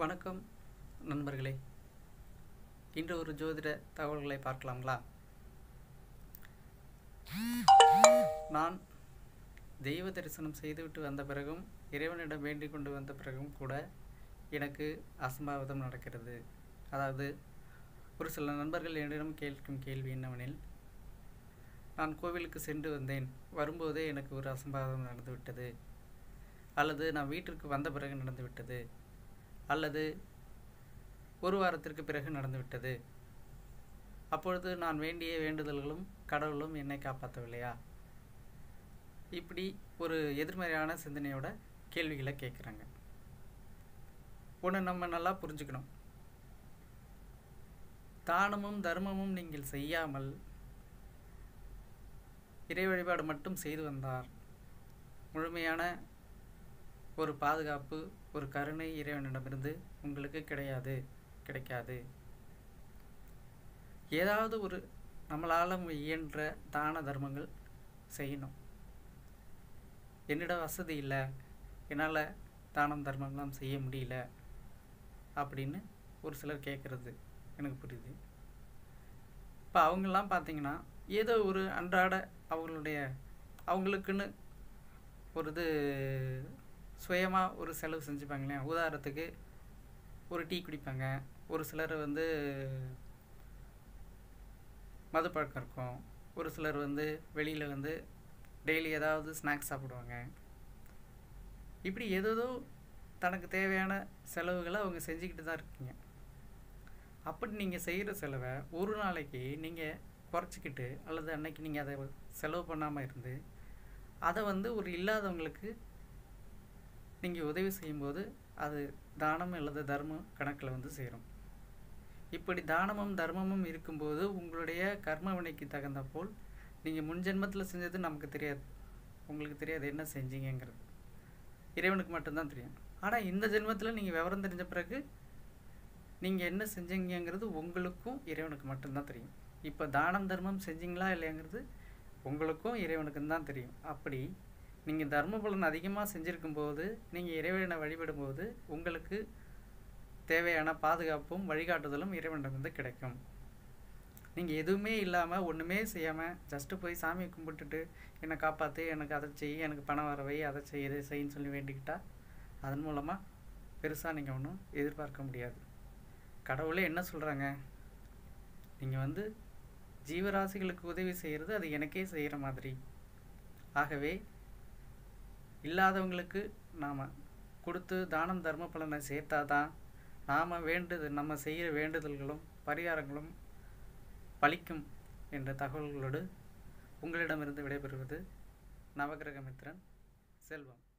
வணக்கம் நண்பர்களே இன்று ஒரு ஜோதிட தகவல்களை பார்க்கலாங்களா நான் தெய்வ தரிசனம் செய்துவிட்டு வந்த பிறகும் இறைவனிடம் வேண்டிக் கொண்டு வந்த பிறகும் கூட எனக்கு அசம்பாவிதம் நடக்கிறது அதாவது ஒரு சில நண்பர்கள் என்னிடம் கேட்கும் கேள்வி என்னவெனில் நான் கோவிலுக்கு சென்று வந்தேன் வரும்போதே எனக்கு ஒரு அசம்பாவிதம் நடந்துவிட்டது அல்லது நான் வீட்டிற்கு வந்த பிறகு நடந்துவிட்டது அல்லது ஒரு வாரத்திற்கு பிறகு நடந்துவிட்டது அப்பொழுது நான் வேண்டிய வேண்டுதல்களும் கடவுளும் என்னை காப்பாற்றவில்லையா இப்படி ஒரு எதிர்மறையான சிந்தனையோட கேள்விகளை கேட்குறாங்க ஒன்று நம்ம நல்லா புரிஞ்சுக்கணும் தானமும் தர்மமும் நீங்கள் செய்யாமல் இறை வழிபாடு மட்டும் செய்து வந்தார் முழுமையான ஒரு பாதுகாப்பு ஒரு கருணை இறைவனிடமிருந்து உங்களுக்கு கிடையாது கிடைக்காது ஏதாவது ஒரு நம்மளால் இயன்ற தான தர்மங்கள் செய்யணும் என்னிடம் வசதி இல்லை என்னால் தானம் தர்மம்லாம் செய்ய முடியல அப்படின்னு ஒரு சிலர் கேட்குறது எனக்கு புரியுது இப்போ அவங்கெல்லாம் பார்த்தீங்கன்னா ஏதோ ஒரு அன்றாட அவங்களுடைய அவங்களுக்குன்னு ஒரு இது சுயமாக ஒரு செலவு செஞ்சுப்பாங்களேன் உதாரணத்துக்கு ஒரு டீ குடிப்பாங்க ஒரு சிலர் வந்து மது பழக்கம் இருக்கும் ஒரு சிலர் வந்து வெளியில் வந்து டெய்லி ஏதாவது ஸ்நாக்ஸ் சாப்பிடுவாங்க இப்படி ஏதேதோ தனக்கு தேவையான செலவுகளை அவங்க செஞ்சுக்கிட்டு தான் இருக்கீங்க அப்படி நீங்கள் செய்கிற செலவை ஒரு நாளைக்கு நீங்கள் குறைச்சிக்கிட்டு அல்லது அன்னைக்கு நீங்கள் அதை செலவு பண்ணாமல் இருந்து அதை வந்து ஒரு இல்லாதவங்களுக்கு நீங்கள் உதவி செய்யும்போது அது தானம் அல்லது தர்மம் கணக்கில் வந்து சேரும் இப்படி தானமும் தர்மமும் இருக்கும்போது உங்களுடைய கர்ம வினைக்கு தகுந்த போல் நீங்கள் முன் ஜென்மத்தில் செஞ்சது நமக்கு தெரியாது உங்களுக்கு தெரியாது என்ன செஞ்சீங்கங்கிறது இறைவனுக்கு மட்டும்தான் தெரியும் ஆனால் இந்த ஜென்மத்தில் நீங்கள் விவரம் தெரிஞ்ச பிறகு நீங்கள் என்ன செஞ்சீங்கங்கிறது உங்களுக்கும் இறைவனுக்கு மட்டும்தான் தெரியும் இப்போ தானம் தர்மம் செஞ்சீங்களா இல்லையாங்கிறது உங்களுக்கும் இறைவனுக்கும் தான் தெரியும் அப்படி நீங்கள் தர்ம பலன் அதிகமாக செஞ்சுருக்கும் போது நீங்கள் இறைவனை வழிபடும்போது உங்களுக்கு தேவையான பாதுகாப்பும் வழிகாட்டுதலும் இறைவனிடமிருந்து கிடைக்கும் நீங்கள் எதுவுமே இல்லாமல் ஒன்றுமே செய்யாமல் ஜஸ்ட்டு போய் சாமியை கும்பிட்டுட்டு என்னை காப்பாற்று எனக்கு அதை செய் எனக்கு பணம் வரவை அதை செய் இதை செய்யின்னு சொல்லி வேண்டிக்கிட்டால் அதன் மூலமாக பெருசாக நீங்கள் ஒன்றும் எதிர்பார்க்க முடியாது கடவுளே என்ன சொல்கிறாங்க நீங்கள் வந்து ஜீவராசிகளுக்கு உதவி செய்கிறது அது எனக்கே செய்கிற மாதிரி ஆகவே இல்லாதவங்களுக்கு நாம் கொடுத்து தானம் தர்ம பலனை சேர்த்தா தான் நாம் வேண்டுது நம்ம செய்கிற வேண்டுதல்களும் பரிகாரங்களும் பலிக்கும் என்ற தகவல்களோடு உங்களிடமிருந்து விடைபெறுவது நவகிரகமித்திரன் செல்வம்